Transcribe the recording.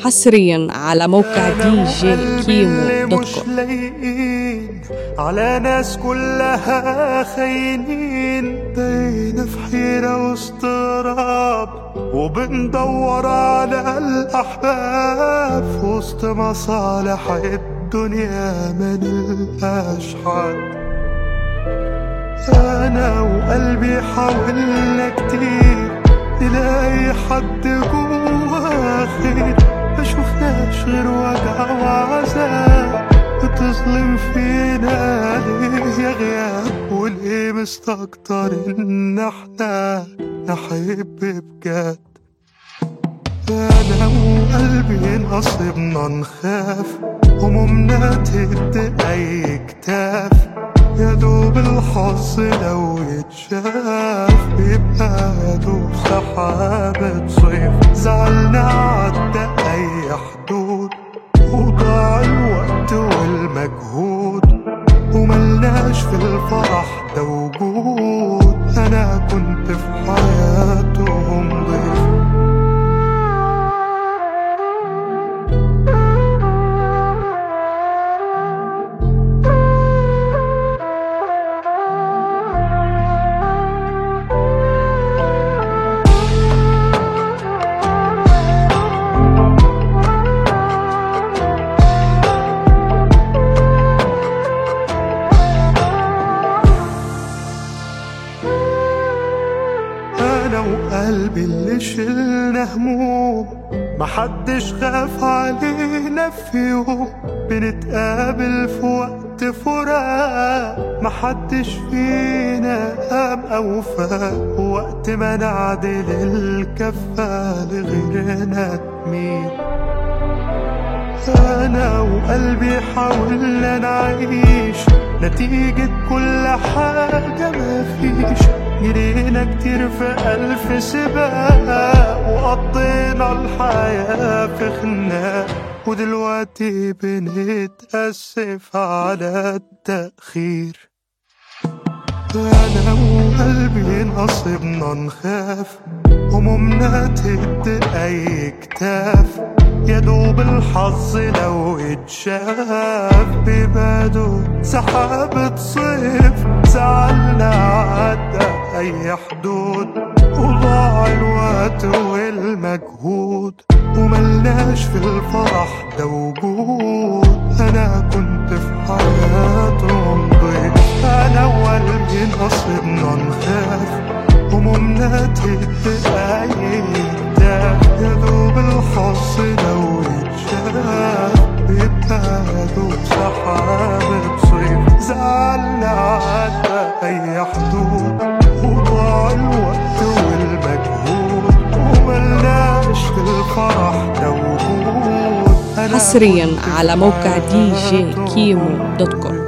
حصريا على موقع دي جي كيمو دوت مش كوم لايقين على ناس كلها خاينين بقينا في حيرة واضطراب وبندور على الأحباب في وسط مصالح الدنيا ما نلقاش حد أنا وقلبي حاولنا كتير نلاقي حد جوا خير ما شفناش غير وجع وعذاب بتظلم فينا ليه يا غياب وليه مستكتر إن احنا نحب بجد أنا وقلبي نصيبنا نخاف همومنا تهد أي كتاف يا دوب الحظ لو يتشاف بيبقى يا دوب سحابة صيف زعلنا عدى أي حدود وضاع الوقت والمجهود وملناش في الفرح ده وجود أنا كنت في حياتهم ضيف انا وقلبي اللي شلنا هموم محدش خاف علينا في يوم بنتقابل في وقت فراق محدش فينا قام او فاق وقت ما نعدل الكفة لغيرنا مين أنا وقلبي حاولنا نعيش نتيجة كل حاجة ما فيش جرينا كتير في ألف سباق وقضينا الحياة في خناق ودلوقتي بنتأسف على التأخير أنا وقلبي نصيبنا نخاف همومنا تهد أي كتاف يا دوب الحظ لو اتشاف بباده سحابة صيف زعلنا عدى أي حدود وضاع الوقت والمجهود وملناش في الفرح ده وجود أنا كنت في حياتهم ضيف أنا وقلبي نصيبنا نخاف همومنا تهد أي كتاف يا دوب الحظ لو يتشاف بيبقى يا دوب سحابة صيف زعلنا عدى أي حدود وضاع الوقت والمجهود وملناش في الفرح ده وجود أنا حصريا كنت في على موقع دي جي حياتهم كيمو دوت كوم